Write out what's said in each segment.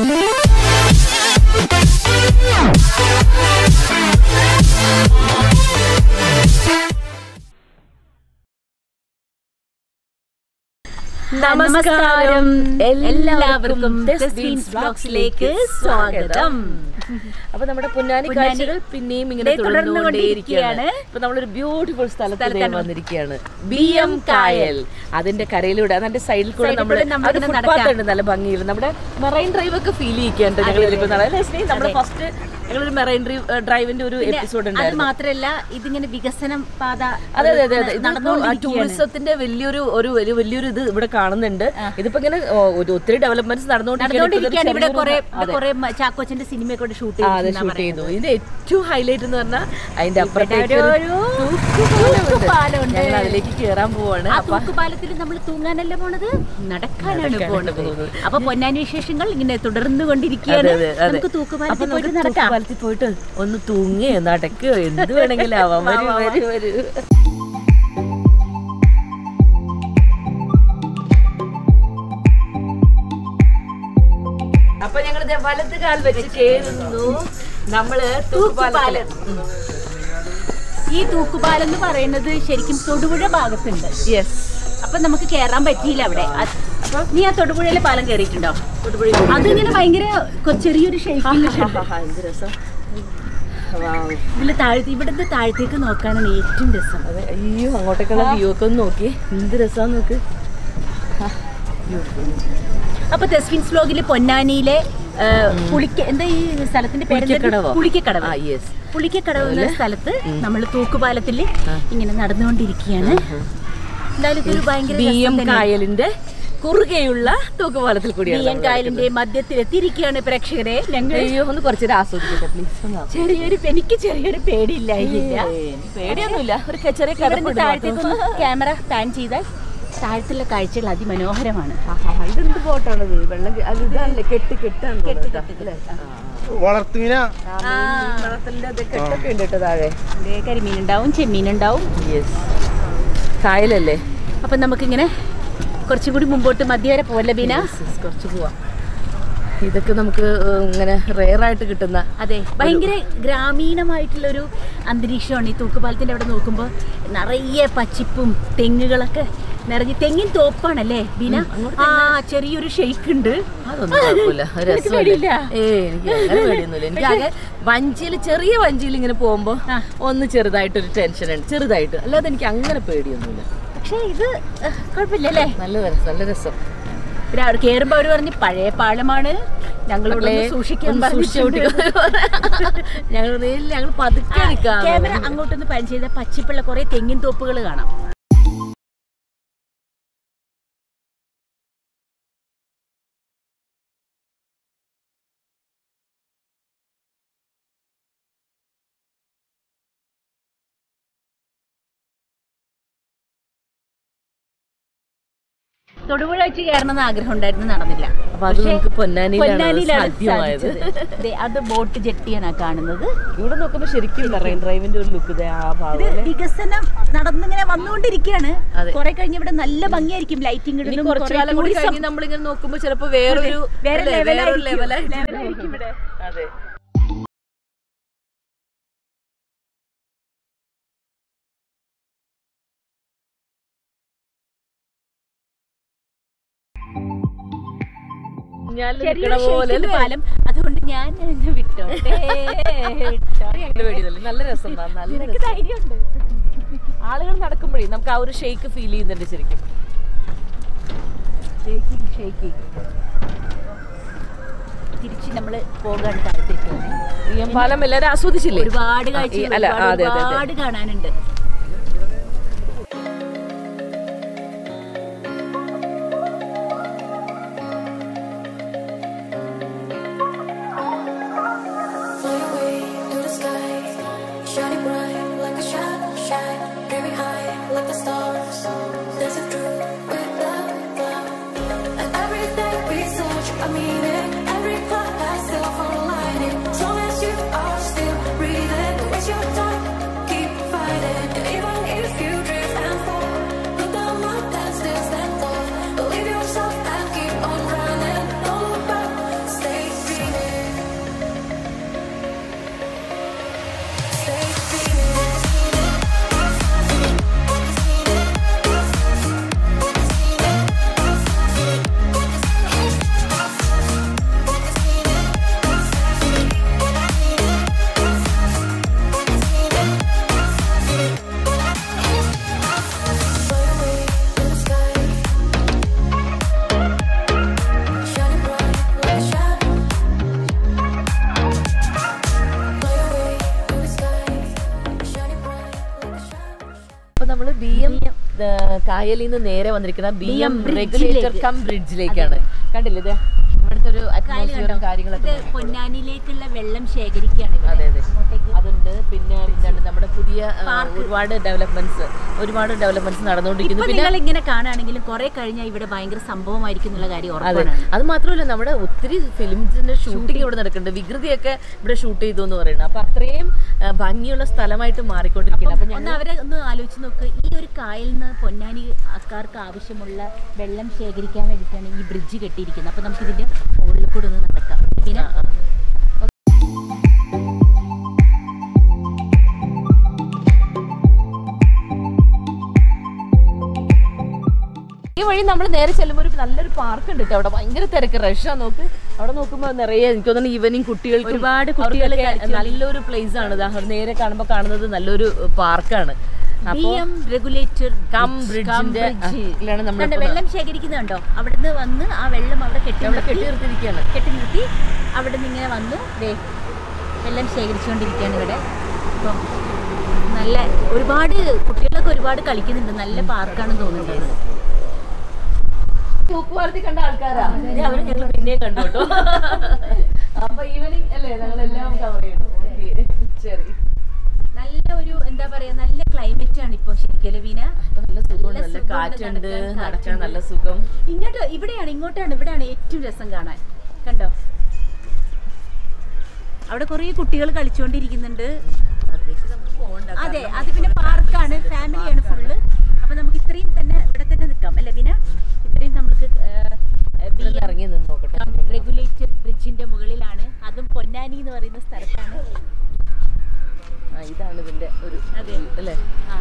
നമസ്കാരം എല്ലാവർക്കും തെസ്ബീൻസ് വ്ലോഗ്സിലേക്ക് സ്വാഗതം അപ്പൊ നമ്മുടെ പൊന്നാനി പൊന്നാനി കാഴ്ചകൾ പിന്നെയും ഇങ്ങനെ ദേ തുടർന്നുകൊണ്ടേയിരിക്കുകയാണ് തുടർന്നുകൊണ്ടിരിക്കുകയാണ്. ഇപ്പൊ നമ്മളൊരു ബ്യൂട്ടിഫുൾ സ്ഥലത്ത് ദേ സ്ഥലത്താണ് വന്നിരിക്കുകയാണ് ബി എം കായൽ അതിന്റെ കരയിലൂടെ അതിന്റെ സൈഡിൽ കൂടെ സൈഡിൽ നമ്മൾ കൂടെ നമ്മളിങ്ങനെ ഫുട്പാത്ത് നടക്കാം. ഉണ്ട് നല്ല ഭംഗിയിൽ നമ്മുടെ മെറൈൻ ഡ്രൈവ് ഒക്കെ ഫീൽ ചെയ്യിക്കാണ്ട് ഞങ്ങൾ ഇതിലിപ്പോ നടക്കുന്നത് നമ്മുടെ അതെ. ഫസ്റ്റ് ഞങ്ങളൊരു മെറൈൻ ഡ്രൈവിന്റെ ഒരു പിന്നെ എപ്പിസോഡ് അത് ഉണ്ടായിരുന്നു മാത്രല്ല ഇതിങ്ങനെ വികസനം പാത അതെ അതെ അതെ അതെ ഇതിപ്പോ നടന്നുകൊണ്ടിരിക്കുകയാണ്. ടൂറിസത്തിന്റെ വലിയൊരു ഒരു ഒരു വലിയൊരു ഇത് ഇവിടെ കാണുന്നുണ്ട് ഇതിപ്പോ ഇങ്ങനെ ഓ, ഒരു ഒത്തിരി ഡെവലപ്മെന്റ്സ് നടന്നുകൊണ്ടിരിക്കുകയാണ് ഇവിടെ കുറെ അതെ കുറെ ചാക്കോച്ചന്റെ സിനിമയൊക്കെ ഇവിടെ ഷൂട്ട് ആ, അതെ ഷൂട്ട് ചെയ്തു ഇതിന്റെ ഏറ്റവും ഹൈലൈറ്റ് എന്ന് പറഞ്ഞാൽ അതിന്റെ അപ്പുറത്തേക്ക് ഒരു- ഒരു ഒരു തൂക്കുപാലമുണ്ട്. തൂക്കുപാലമുണ്ട്. ഞങ്ങൾ അതിലേക്ക് കേറാൻ പോവാണ് ആ അപ്പൊ തൂക്കുപാലത്തിൽ നമ്മൾ തൂങ്ങാനല്ല പോണത് നടക്കാനാണ് നടക്കാനാണ് പോണത് പോകുന്നത്. അപ്പൊ പൊന്നാനി വിശേഷങ്ങൾ ഇങ്ങനെ തുടർന്നു കൊണ്ടിരിക്കുകയാണ് അതെ, അതെ, അതെ. നമുക്ക് അപ്പൊ തൂക്കുപാലത്തിൽ നമുക്ക് പോയിട്ട് നടക്കാം തൂക്കുപാലത്തിൽ പോയിട്ട് ഒന്ന് തൂങ്ങയോ നടക്കുകയോ എന്ത് വേണമെങ്കിലും ആവാം വരൂ വരൂ വരൂ അപ്പൊ ഞങ്ങൾ വലത് കാൽ വെച്ച് കേറുന്നു നമ്മള് തൂക്കുപാലം ഈ തൂക്കുപാലം എന്ന് പറയുന്നത് ശരിക്കും തൊടുപുഴ ഭാഗത്തുണ്ട് യെസ് അപ്പൊ നമുക്ക് കേറാൻ പറ്റിയില്ല അവിടെ അത്- അപ്പൊ നീ ആ തൊടുപുഴയിലെ പാലം കയറിയിട്ടുണ്ടോ തൊടുപുഴ അതിങ്ങനെ ഭയങ്കര കൊ- ചെറിയൊരു ഷേക്കിംഗ് എന്ത് രസം Wow. ഇതില് താഴ്ത്തി ഇവിടുത്തെ താഴത്തേക്ക് നോക്കാനാണ് ഏറ്റവും രസം അതെ അയ്യോ അങ്ങോട്ടേക്കുള്ള വ്യൂ ഒക്കെ ഒന്ന് നോക്കി എന്ത് രസാന്ന് നോക്ക് അപ്പൊ തെസ്വിൻസ് വ്ലോഗില് പൊന്നാനിയിലെ ആ, പുളിക്ക എന്താ ഈ സ്ഥലത്തിന്റെ പേര് പുളിക്കക്കടവോ? പുളിക്കക്കടവ് ആ യെസ് പുളിക്കക്കടവ് എന്ന സ്ഥലത്ത് നമ്മൾ തൂക്കുപാലത്തിൽ ഇങ്ങനെ നടന്നുകൊണ്ടിരിക്കുകയാണ് എന്തായാലും ഇതൊരു ഭയങ്കര ബി രസം എം തന്നെ. കായലിന്റെ കുറുകെയുള്ള തൂക്കുപാലത്തിൽ കൂടിയാണ് ബി എം നമ്മൾ കായലിന്റെ മധ്യത്തിൽ എത്തിയിരിക്കുകയാണ് പ്രേക്ഷകരെ ഞങ്ങൾ അയ്യോ ഒന്ന് കുറച്ചേരം ആസ്വദിക്കട്ടെ പ്ലീസ് ചെറിയൊരു എനിക്ക് ചെറിയൊരു പേടിയില്ലായില്ല പേടിയൊന്നുമില്ല ഒരു ക- ചെറിയ ഇവിടുന്ന് കിടപ്പുണ്ട് താഴത്തേക്ക് ക്യാമറ പാൻ ചെയ്താൽ താഴത്തുള്ള കാഴ്ചകൾ അതിമനോഹരമാണ് മാത്രം. ഇതെന്ത് ബോട്ടാണത് വെള്ളം കെ- അത് ഇതാണല്ലേ കെട്ട് കെട്ടാണ് കെട്ട് തോന്നുന്നത് കെട്ട് അല്ലേ? വളർത്തുമീന ആ, മീൻ വളർത്തലിന്റെ അത് കെട്ടൊക്കെ ഉണ്ട് കേട്ടോ താഴെ ദേ കരിമീൻ ഉണ്ടാവും ചെമ്മീൻ ഉണ്ടാവും യെസ് കായലല്ലേ അപ്പൊ നമുക്കിങ്ങനെ കുറച്ചും കൂടി മുമ്പോട്ട് മധ്യവരെ പോലെ ബീന Yes, yes, കുറച്ച് പോവാം ഇതൊക്കെ നമുക്ക് ഏഹ്, ഇങ്ങനെ റെയർ ആയിട്ട് കിട്ടുന്ന അതെ ഭയങ്കര ഗ്രാമീണമായിട്ടുള്ളൊരു അന്തരീക്ഷമാണ് ഈ തൂക്കുപാലത്തിന്റെ അവിടെ നോക്കുമ്പോൾ നിറയെ പച്ചിപ്പും തെങ്ങുകളൊക്കെ നിറഞ്ഞ് തെങ്ങിൻ തോപ്പാണല്ലേ ബീന ആ ചെറിയൊരു ഷെയ്ക്ക് ഉണ്ട് അതൊന്നും കുഴപ്പമില്ല അത് നിനക്ക് രസമല്ലേ പേടിയില്ല? ഏ എനിക്ക് അങ്ങനെ പേടിയൊന്നുമില്ല എനിക്ക് ആകെ വഞ്ചിയിൽ ചെറിയ വഞ്ചിയിൽ ഇങ്ങനെ പോകുമ്പോ ആ. ഒന്ന് ചെറുതായിട്ടൊരു ടെൻഷൻ ഉണ്ട് ചെറുതായിട്ട് അല്ലാതെ എനിക്ക് അങ്ങനെ പേടിയൊന്നുമില്ല പക്ഷേ ഇത് ഏഹ്, കുഴപ്പമില്ലല്ലേ നല്ല രസം നല്ല രസം പിന്നെ അവിടെ കയറുമ്പോൾ അവർ പറഞ്ഞ് പഴയ പാലമാണ് ഞങ്ങളിവിടെ മക്കളെ, ഒന്ന് സൂക്ഷിക്കാൻ ഒന്ന് സൂക്ഷിച്ച് പറഞ്ഞിട്ടുണ്ട്. ഞങ്ങൾ ഞങ്ങൾ പതുക്കെ നിൽക്കാം ക്യാമറ അങ്ങോട്ടൊന്ന് പാൻ ചെയ്ത പച്ചിപ്പുള്ള കുറെ തെങ്ങിൻ തോപ്പുകൾ കാണാം തൊടുപുഴ വെച്ച് കയറണമെന്ന് ആഗ്രഹം ഉണ്ടായിരുന്നു നടന്നില്ല അപ്പൊ അത് പക്ഷേ നമുക്ക് പൊന്നാനിയിലാണ് പൊന്നാനിയിലാണ് സാധ്യമായത്. സാധിച്ചത്. ദേ, അത് ബോട്ട് ജെട്ടിയാണ് ആ കാണുന്നത് ഇവിടെ നോക്കുമ്പോ ശരിക്കും മെറൈൻ ഡ്രൈവിന്റെ ഒരു ലുക്ക് ആ ഇത് ഭാഗം അല്ലേ? വികസനം നടന്നിങ്ങനെ വന്നുകൊണ്ടിരിക്കുകയാണ് അതെ. കുറെ കഴിഞ്ഞ് ഇവിടെ നല്ല ഭംഗിയായിരിക്കും ലൈറ്റിംഗ് ഇനി കുറച്ചു കാലം കൂടി കഴിഞ്ഞ് നമ്മളിങ്ങനെ നോക്കുമ്പോ ചിലപ്പോ വേറൊരു വേറെ അല്ലേ, വേറൊരു ലെവലായിരിക്കും. ലെവലായിട്ട് ലെവലായിരിക്കും ഇവിടെ. അതെ ഞാൻ ചെറിയൊരു പോലെ ഷെയ്ക്കിന്റെ പാലം അതുകൊണ്ട് ഞാൻ ഇത് വിട്ടോട്ടെ അങ്ങനെ പേടിയൊന്നുമില്ല. നല്ല രസം നല്ല നിനക്ക് രസം. ധൈര്യമുണ്ട് ആളുകൾ നടക്കുമ്പോഴേ നമുക്ക് ആ ഒരു ഷെയ്ക്ക് ഫീൽ ചെയ്യുന്നുണ്ട് ശരിക്കും ഷേക്കിങ് ഷേക്കിങ് തിരിച്ച് നമ്മൾ പോകാണ് താഴത്തേക്ക് ഈ പാലം എല്ലാവരും ആസ്വദിച്ചില്ലേ ഒരുപാട് ആ, ഈ- കാഴ്ചകൾ അല്ല, ആ, അതെ, ഒരുപാട് അതെ, അതെ. ഒരുപാട് കാണാനുണ്ട് Fly away to the sky, shining bright like a shadow shine, dreaming high like the stars, dancing through without cloud. And every day we search a meaning, every cloud has silver lining. As long as you are still breathing, waste your time, keep fighting. കായലിൽ നിന്ന് നേരെ വന്നിരിക്കുന്ന B M BM regulator ബ്രിഡ്ജിലേക്ക്. Cum ബ്രിഡ്ജിലേക്കാണ് കണ്ടില്ലേ ഇത് ഇവിടുത്തെ ഒരു കായൽ അറ്റ്മോസ്ഫിയറും കണ്ടോ? കാര്യങ്ങളൊക്കെ ഇത് പൊന്നാനിയിലേക്കുള്ള വെള്ളം ശേഖരിക്കുകയാണ് ഇവിടെ. അതെ അതെ അങ്ങോട്ടേക്ക് അതുണ്ട് പിന്നെ എന്താണ് നമ്മുടെ പുതിയ ആ, Park. ഒരുപാട് ഡെവലപ്മെന്റ്സ് ഒരുപാട് ഡെവലപ്മെന്റ്സ് നടന്നുകൊണ്ടിരിക്കുന്നു ഇപ്പൊ പിന്നെ നിങ്ങൾ ഇങ്ങനെ കാണുകയാണെങ്കിലും കുറെ കഴിഞ്ഞാൽ ഇവിടെ ഭയങ്കര സംഭവമായിരിക്കും എന്നുള്ള കാര്യം അതെ ഉറപ്പാണ് അത് മാത്രമല്ല നമ്മുടെ ഒത്തിരി ഫിലിംസിന്റെ ഷൂട്ടിംഗ് ഇവിടെ നടക്കുന്നുണ്ട് വികൃതിയൊക്കെ ഇവിടെ ഷൂട്ട് ചെയ്തു എന്ന് പറയുന്നത് അപ്പൊ അത്രയും ആ, ഭംഗിയുള്ള സ്ഥലമായിട്ട് മാറിക്കൊണ്ടിരിക്കുകയാണ് അപ്പൊ ഒന്ന് അവരെ ഒന്ന് ആലോചിച്ച് നോക്ക് ഈ ഒരു കായലിൽ നിന്ന് പൊന്നാനി ആൾക്കാർക്ക് ആവശ്യമുള്ള വെള്ളം ശേഖരിക്കാൻ വേണ്ടിയിട്ടാണ് ഈ ബ്രിഡ്ജ് കെട്ടിയിരിക്കുന്നത് അപ്പൊ നമുക്ക് ഇതിന്റെ മുകളിൽ കൂടെ ഒന്ന് നടക്കാം പിന്നെ ഈ വഴി നമ്മൾ നേരെ ചെല്ലുമ്പോൾ ഒരു നല്ലൊരു പാർക്ക് ഉണ്ട് കേട്ടോ അവിടെ ഭയങ്കര തിരക്ക് റഷാ നോക്ക് അവിടെ നോക്കുമ്പോൾ നിറയെ എനിക്ക് തോന്നുന്നു ഈവനിങ് കുട്ടികൾക്ക് ഒരുപാട് കുട്ടികൾ നല്ലൊരു പ്ലേസ് ആണ് ദാ അവിടെ നേരെ കാണുമ്പോൾ കാണുന്നത് നല്ലൊരു പാർക്കാണ് ബി എം റെഗുലേറ്റർ കം ബ്രിഡ്ജിന്റെ ാണ് നമ്മൾ വെള്ളം ശേഖരിക്കുന്നുണ്ടോ അവിടുന്ന് വന്ന് ആ വെള്ളം അവിടെ കെട്ടി അവിടെ നിർത്തി കെട്ടി നിർത്തിയിരിക്കുകയാണ് കെട്ടി നിർത്തി അവിടെ നിന്ന് ഇങ്ങനെ വന്നു ദേ വെള്ളം ശേഖരിച്ചുകൊണ്ടിരിക്കുകയാണ് ഇവിടെ അപ്പം നല്ല ഒരുപാട് കുട്ടികളൊക്കെ ഒരുപാട് കളിക്കുന്നുണ്ട് നല്ല പാർക്കാണെന്ന് തോന്നുന്നുണ്ട് തൂക്കുവാരത്തിൽ കണ്ട ആൾക്കാരാ ഇനി അവര് ഞങ്ങൾ പിന്നെയും കണ്ടു കേട്ടോ അപ്പൊ ഈവനിങ് അല്ലേ ഞങ്ങളെല്ലാം കവർ ചെയ്തു Okay. ശരി നല്ല ഒരു എന്താ പറയാ നല്ല ക്ലൈമറ്റ് ആണ് ഇപ്പൊ ശരിക്കും ലവീന അപ്പൊ നല്ല സുഖമുണ്ട് നല്ല നല്ല സുഖമുണ്ട് കാറ്റുണ്ട് നടക്കാൻ, നടക്കാൻ കാറ്റുണ്ട്. നല്ല സുഖം ഇങ്ങോട്ട് ഇവിടെയാണ് ഇങ്ങോട്ടാണ് ഇവിടെയാണ് ഏറ്റവും രസം കാണാൻ കണ്ടോ അവിടെ കുറേ കുട്ടികൾ കളിച്ചുകൊണ്ടിരിക്കുന്നുണ്ട് അതിലേക്ക് നമുക്ക് പോകണ്ട അതെ അത് പിന്നെ പാർക്കാണ് ഫാമിലിയാണ് ഫുള്ള് അപ്പൊ നമുക്ക് ഇത്രയും തന്നെ ഇവിടെ തന്നെ നിൽക്കാം അല്ലേ പിന്നെ ഇത്രയും നമുക്ക് ഇവിടെ ഇറങ്ങി നിന്ന് നോക്കട്ടെ റെഗുലേറ്റർ ബ്രിഡ്ജിന്റെ മുകളിലാണ് അതും പൊന്നാനി എന്ന് പറയുന്ന സ്ഥലത്താണ് ആ, ഇതാണ് ഇതിന്റെ ഒരു അതെ. view, അല്ലേ ആ.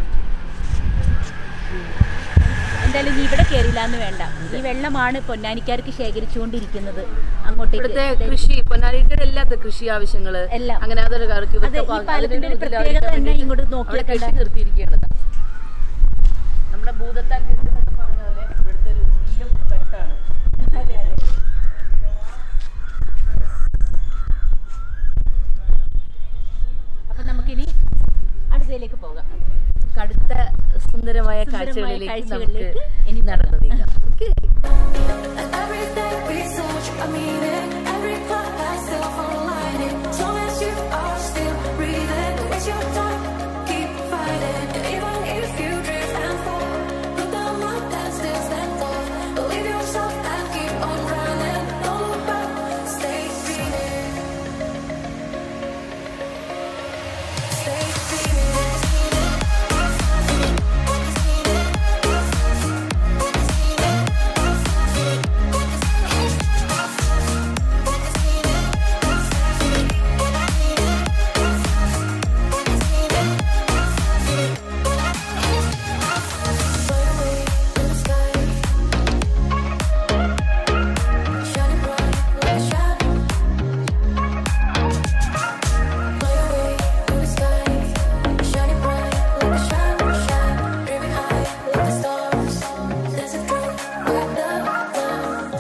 എന്തായാലും നീ ഇവിടെ കയറില്ല എന്ന് വേണ്ട ഈ വെള്ളമാണ് പൊന്നാനിക്കാർക്ക് ശേഖരിച്ചുകൊണ്ടിരിക്കുന്നത് അങ്ങോട്ടേക്ക് ഇവിടുത്തെ കൃഷി പൊന്നാരിയുടെ എല്ലാത്ത കൃഷി ആവശ്യങ്ങള് എല്ലാം. അങ്ങനെ അതൊരു കാർക്ക് അതെ, ഈ പാലത്തിന്റെ ഒരു പ്രത്യേകത തന്നെ ഇങ്ങോട്ട് നോക്കിയാൽ കൃഷി കണ്ടാ- നിർത്തിയിരിക്കുകയാണ് ദാ. നമ്മുടെ ഭൂതത്താൻ കെട്ടെന്നൊക്കെ പറഞ്ഞ പോലെ ഇവിടുത്തെ ഒരു വലിയ കെട്ടാണ് അപ്പൊ നമുക്കിനി അടുത്തതിലേക്ക് പോകാം കടുത്ത സുന്ദരമായ സുന്ദരമായ കാഴ്ചകളിലേക്ക് നമുക്ക് കാഴ്ചകളിലേക്ക് ഇനി നടന്നു നീങ്ങാം Everything we touch, I mean it. Every part I still align it. So as you are still breathing, waste your time, keep fighting. Even if you drift and fall, look down, look and still stand tall. Believe yourself and keep on running. Don't look back, stay dreaming. Stay dreaming. Fly away in the sky, shining bright like a shadow. Fly away in the sky, shining bright like a shadow. Shine, dreaming high like the stars. Dancing through with the clouds.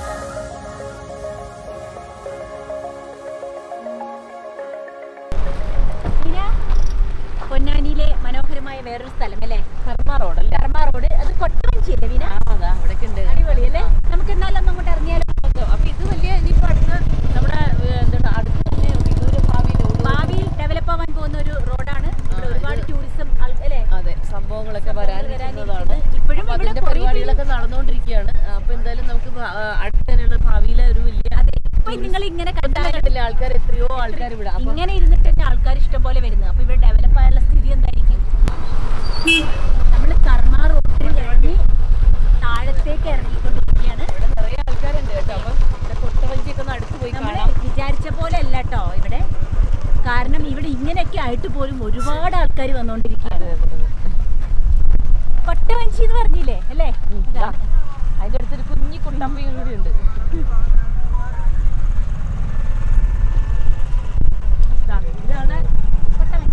പിന്നെ പൊന്നാനിയിലെ മനോഹരമായ വേറൊരു സ്ഥലം അല്ലേ കർമ്മ റോഡല്ലേ കർമ്മ road അത് കൊട്ടവഞ്ചി അല്ലേ വീന അവിടേക്ക് ഉണ്ട് അടിപൊളി അല്ലേ നമുക്ക് എന്നാലും ഒന്ന് അങ്ങോട്ട് ഇറങ്ങിയാലോ അപ്പൊ ഇത് വലിയ ഇനിയിപ്പോ അടുത്ത നമ്മുടെ ഏഹ്, എന്താണ് അടുത്ത തന്നെ വിദൂര ഭാവിയിൽ ഒരു- ഭാവിയിൽ ഡെവലപ്പ് ആവാൻ പോകുന്ന ഒരു റോഡാണ് ഇവിടെ ആ, ഒരുപാട് ഇത് ടൂറിസം അല്ലേ അതെ സംഭവങ്ങളൊക്കെ വരാനിരിക്കുന്നതാണ് വരാനിരിക്കുന്നത്. ഇപ്പോഴും അപ്പൊ ഇവിടെ അതിന്റെ കുറേ പേര് പരിപാടികളൊക്കെ നടന്നുകൊണ്ടിരിക്കുകയാണ് അപ്പൊ എന്തായാലും നമുക്ക് ഭ- ആ, അടുത്ത തന്നെയുള്ള ഭാവിയിലെ ഒരു വലിയ അതെ ഇപ്പൊ നിങ്ങൾ ഇങ്ങനെ കണ്ടാൽ കണ്ടില്ലേ ആൾക്കാർ എത്രയോ ആൾക്കാർ ഇവിടെ അപ്പൊ ഇങ്ങനെ ഇരുന്നിട്ട് തന്നെ ആൾക്കാർ ഇഷ്ടം പോലെ വരുന്നത് അപ്പൊ ഇവിടെ ഡെവലപ്പ് ആയുള്ള സ്ഥിതി എന്തായിരിക്കും നമ്മൾ കർമ്മ റോഡിൽ കഴിഞ്ഞ് താഴത്തേക്ക് ഇറങ്ങിക്കൊണ്ടിരിക്കുകയാണ് ഇവിടെ നിറയെ ആൾക്കാരുണ്ട് കേട്ടോ അപ്പൊ ഇവിടെ കൊട്ടവഞ്ചിയൊക്കെ ഒന്ന് അടുത്ത് പോയി നമ്മൾ കാണാം വിചാരിച്ച പോലെ അല്ല കേട്ടോ ഇവിടെ കാരണം ഇവിടെ ഇങ്ങനെയൊക്കെ ആയിട്ട് പോലും ഒരുപാട് ആൾക്കാർ വന്നുകൊണ്ടിരിക്കുകയാണ് കൊട്ടവഞ്ചി എന്ന് പറഞ്ഞില്ലേ അല്ലേ ദാ, അതിന്റെ അടുത്തൊരു കുഞ്ഞി കുട്ടമ്പയും കൂടി ഉണ്ട് ദാ, ഇതാണ് കൊട്ടവഞ്ചി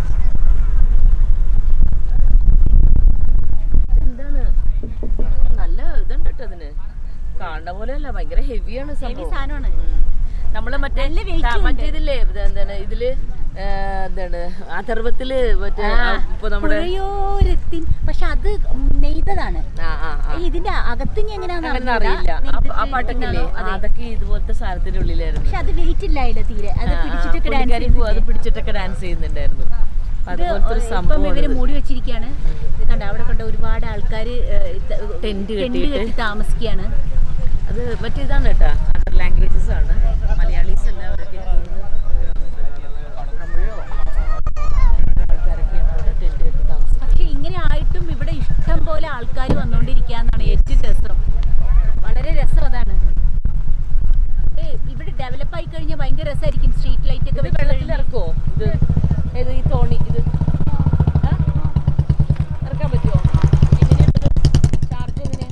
എന്താണ് നല്ല ഇതുണ്ട് കേട്ടോ അതിന് കാണുന്ന പോലെയല്ല ഭയങ്കര ഹെവിയാണ് ഹെവി സംഭവം സാധനമാണ് ഉം. നമ്മള് മറ്റേ നല്ല weight ത- ഉണ്ട്. മറ്റേതില്ലേ ഇത് എന്താണ് ഇതില് ആ, എന്താണ് അഥർവത്തില് മറ്റേ ആ, ഇപ്പൊ നമ്മുടെ പുഴയോരത്തിൻ പക്ഷെ അത് നെയ്തതാണ് ആ ആ ആ ഈ ഇതിന്റെ അകത്തിനി എങ്ങനെയാണെന്ന് അങ്ങനെ അറിഞ്ഞൂടാ. അറിയില്ല ആ- ആ നെയ്തിട്ട് പാട്ടൊക്കില്ലേ ഇരിക്കുന്നതാണോ? അതെ. അതൊക്കെ ഇതുപോലത്തെ സാധനത്തിന്റെ ഉള്ളിലായിരുന്നു പക്ഷെ അത് വെയിറ്റ് ഇല്ലായില്ല തീരെ അത് ആ, ആ, പിടിച്ചിട്ടൊക്കെ ഡാൻസ് പുള്ളിക്കാരി പോ- അത് പിടിച്ചിട്ടൊക്കെ ഡാൻസ് ചെയ്യുന്നുണ്ടായിരുന്നു അപ്പൊ അതുപോലത്തെ ഒരു ഇപ്പം സംഭവം ഇവര് മൂടി വെച്ചിരിക്കുകയാണ് ഇത് കണ്ട അവിടെ കണ്ട ഒരുപാട് ആൾക്കാർ ടെന്റ് ടെന്റ് കെട്ടിയിട്ട് കെട്ടി താമസിക്കുകയാണ് അത് മറ്റേതാണ് കേട്ടോ അതർ ലാംഗ്വേജസ് ആണ് മലയാളീസ് അല്ല അവരൊക്കെ കൂടുതൽ തമിഴോ ആൾക്കാരൊക്കെയാണ് അവിടെ ടെന്റ് കെട്ടി താമസിക്കുന്നത് പക്ഷെ ഇങ്ങനെ ആയിട്ടും ഇവിടെ ഇഷ്ടം പോലെ ആൾക്കാർ വന്നുകൊണ്ടിരിക്കുകയെന്നാണ് ഏറ്റവും രസം വളരെ രസം അതാണ് ഏ, ഇവിടെ ഡെവലപ്പ് ആയി കഴിഞ്ഞാൽ ഭയങ്കര രസമായിരിക്കും സ്ട്രീറ്റ് ലൈറ്റ് ഒക്കെ ഇത് വെച്ച് വെള്ളത്തിൽ കഴിഞ്ഞാൽ. ഇറക്കുമോ ഇത് ഏത് ഈ തോണി ഇത് ആ? ഇറക്കാൻ പറ്റുമോ എങ്ങനെയുണ്ട് ചാർജ് എങ്ങനെയാ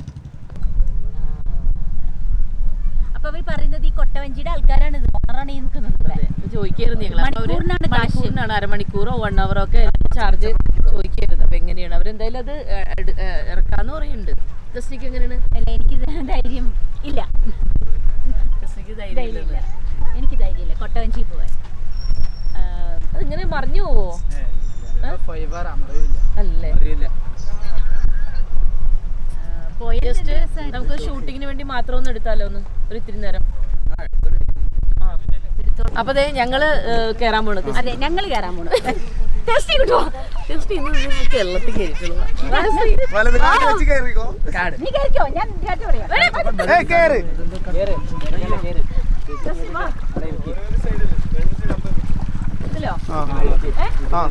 അപ്പൊ അവർ പറയുന്നത് ഈ കൊട്ടവഞ്ചിയുടെ ആൾക്കാരാണ് ഇത് ഓണറാണ് ഈ നിൽക്കുന്നത് ഇവിടെ അതെ ചോദിക്കായിരുന്നു ഞങ്ങൾ അപ്പൊ അവര് മണിക്കൂറിനാണ് കാശ്. മണിക്കൂറിനാണ് അരമണിക്കൂറോ വൺ അവറോ ഒക്കെ ചാർജ് ചോദിക്കായിരുന്നു അപ്പൊ എങ്ങനെയാണ് അവരെന്തായാലും അത് ഏ, എടു- ഏ, ഇറക്കാന്ന് പറയുന്നുണ്ട് ജസ്റ്റിക്ക് എങ്ങനെയാണ് അല്ല എനിക്ക് ധൈര്യം ഇല്ല ജസ്റ്റിക്ക് ധൈര്യമില്ല ധൈര്യമില്ല എനിക്ക് ധൈര്യമില്ല കൊട്ടവഞ്ചി പോവാൻ ആ, അത് ഇങ്ങനെ മറിഞ്ഞു പോവോ ഫൈബർ അറിയില്ല അല്ലേ അറിയില്ല ആ, പോയാൽ ജസ്റ്റ് രസമായിരിക്കും. നമുക്ക് ഷൂട്ടിങ്ങിന് വേണ്ടി മാത്രം ഒന്ന് എടുത്താലോ ഒന്ന് ഒരു ഇത്തിരി നേരം ആ. അപ്പൊ ദേ ഞങ്ങള് ഏ, കേറാൻ പോണു അതെ ഞങ്ങൾ കയറാൻ പോണു ടെസ്റ്റ് കിട്ടുമോ ടെസ്റ്റ് ഇന്ന് ഇത് കേരളത്തിൽ കയറിയിട്ടുള്ള വലത് കാല് വെച്ച് കയറിക്കോ കാട് നീ കയറിക്കോ ഞാൻ കേട്ട് പറയാം ഏയ് കേറ് ഇതിലോ ആ ആ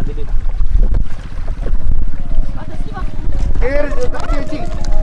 കേറ് ചേച്ചി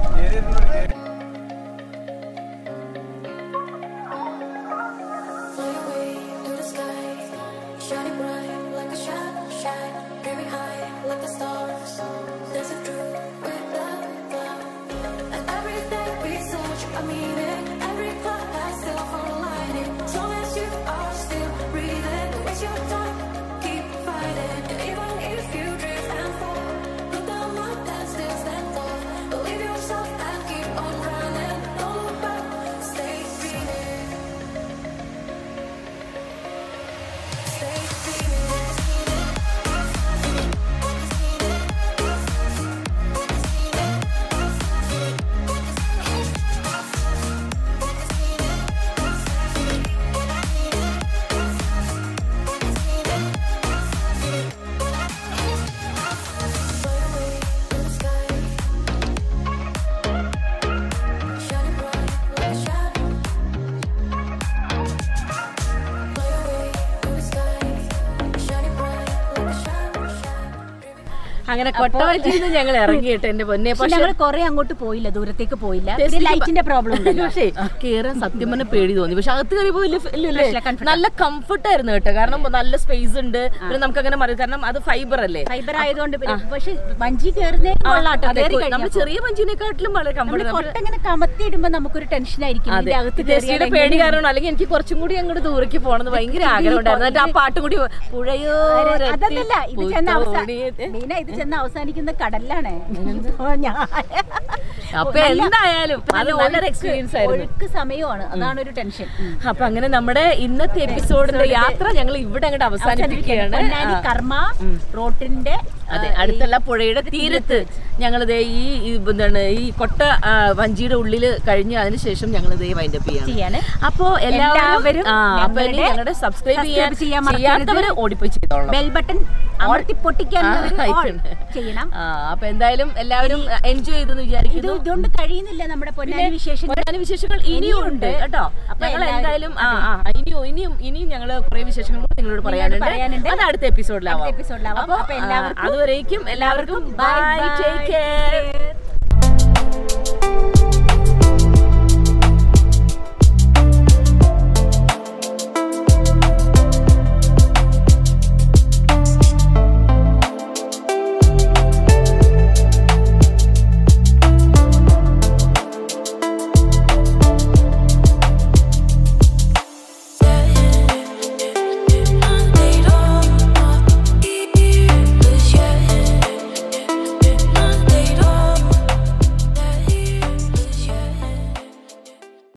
Fly away to the sky, shining bright like a shine, shine, dreaming high like the stars. Dancing through without cloud, and everything we search a meaning. Every cloud has silver lining. As long as you are still breathing, don't waste your time, keep fighting. And even if you drift and fall, look down, look and still stand tall. Believe yourself and keep on running. Don't look back, stay dreaming. Stay dreaming. Fly away to the sky, shining bright like a shadow. Fly away to the sky, shining bright like a shadow, shadow. അങ്ങനെ കൊട്ടവഞ്ചിയിൽ നിന്ന് ഞങ്ങൾ ഇറങ്ങിയിട്ട് എന്റെ പൊന്നെ പക്ഷെ ഞങ്ങൾ കുറെ അങ്ങോട്ട് പോയില്ല ദൂരത്തേക്ക് പോയില്ല Just പിന്നെ ലൈറ്റിന്റെ പ്രോബ്ലം ഉണ്ടല്ലോ പക്ഷേ കേറാൻ സത്യം പറഞ്ഞ പേടി തോന്നി പക്ഷെ അകത്ത് കയറിയപ്പോ വലിയ ഫ- ഇല്ല, ഇല്ലേ? പക്ഷേ comfort നല്ല കംഫർട്ട് ആയിരുന്നു കേട്ടോ കാരണം നല്ല സ്പേസ് ഉണ്ട് പിന്നെ നമുക്ക് അങ്ങനെ മറി കാരണം അത് ഫൈബർ അല്ലേ ഫൈബർ ആയതുകൊണ്ട് പിന്നെ പക്ഷെ വഞ്ചി കയറുന്നേ കൊള്ളാട്ടോ അതെ, കയറി നമ്മൾ കഴിഞ്ഞാൽ ചെറിയ മഞ്ചിനെക്കാട്ടിലും വളരെ നമ്മള് കംഫർട്ട് കൊട്ട ഇങ്ങനെ കമത്തി ഇടുമ്പോ നമുക്കൊരു ടെൻഷൻ ആയിരിക്കും അതെ ഇതിന്റെ അകത്ത് ജസ്റ്റിയുടെ കയറിയാൽ പേടി എങ്ങനെ- കാരണം അല്ലെങ്കിൽ എനിക്ക് കുറച്ചും കൂടി അങ്ങോട്ട് ദൂരേക്ക് പോകണമെന്ന് ഭയങ്കര ആഗ്രഹം ഉണ്ടായിരുന്നു എന്നിട്ട് ആ പാട്ടും കൂടി പുഴയോ അതല്ല ഇത് ചെന്ന് അവസാന മീന ഇത് ചെന്ന് അവസാനിക്കുന്ന കടലിലാണ് ഓ, ഞാൻ അപ്പൊ നല്ല- എന്തായാലും അത് നല്ല നല്ലൊരു ഒഴുക്ക്- എക്സ്പീരിയൻസ് ആയിരുന്നു ഒഴുക്ക് സമയമാണ് അതാണ് ഒരു ടെൻഷൻ അപ്പൊ അങ്ങനെ നമ്മുടെ ഇന്നത്തെ എപ്പിസോഡിന്റെ യാത്ര ഞങ്ങൾ ഇവിടെ അങ്ങോട്ട് അവസാനിപ്പിക്കുകയാണ് പൊന്നാനി ആ. കർമ്മ റോട്ടിന്റെ അതെ അടുത്തുള്ള പുഴയുടെ തീരത്ത് ഞങ്ങൾ ദേ ഈ ഈ എന്താണ് ഈ കൊട്ട ആ, വഞ്ചിയുടെ ഉള്ളിൽ കഴിഞ്ഞ് അതിനുശേഷം ഞങ്ങൾ ദേ വൈൻഡ് അപ്പ് ചെയ്യാണ് ചെയ്യാണ് അപ്പോ എല്ലാവരും എല്ലാവരും ആ, അപ്പൊ ഇനി ഞങ്ങളുടെ ഞങ്ങളുടെ സബ്സ്ക്രൈബ് subscribe ചെയ്യാൻ ചെയ്യാൻ മറക്കരുത്. ചെയ്യാത്തവര് ഓടിപ്പോയി ചെയ്തോളണം ബെൽ ബട്ടൺ അമർത്തി പൊട്ടിക്കാൻ ആ, all ആയിട്ടുണ്ട്. ചെയ്യണം ആ അപ്പൊ എന്തായാലും എല്ലാവരും എൻജോയ് ചെയ്തെന്ന് ഇത് വിചാരിക്കുന്നു ഇതുകൊണ്ട് കഴിയുന്നില്ല നമ്മുടെ പൊന്നാനി വിശേഷം പൊന്നാനി വിശേഷങ്ങൾ ഇനിയും ഉണ്ട് കേട്ടോ അപ്പൊ ഞങ്ങൾ എല്ലാവരും- എന്തായാലും ആ ആ ഇനിയും ഇനിയും ഇനിയും ഞങ്ങൾ കുറെ വിശേഷങ്ങൾ കൂടി നിങ്ങളോട് പറയാനുണ്ട് പറയാനുണ്ട്. അത് അടുത്ത എപ്പിസോഡിലാവാം അടുത്ത എപ്പിസോഡിലാവാം. അപ്പൊ അപ്പൊ എല്ലാവർക്കും അതുവരേക്കും എല്ലാവർക്കും bye Bye, bye. Take care Take care.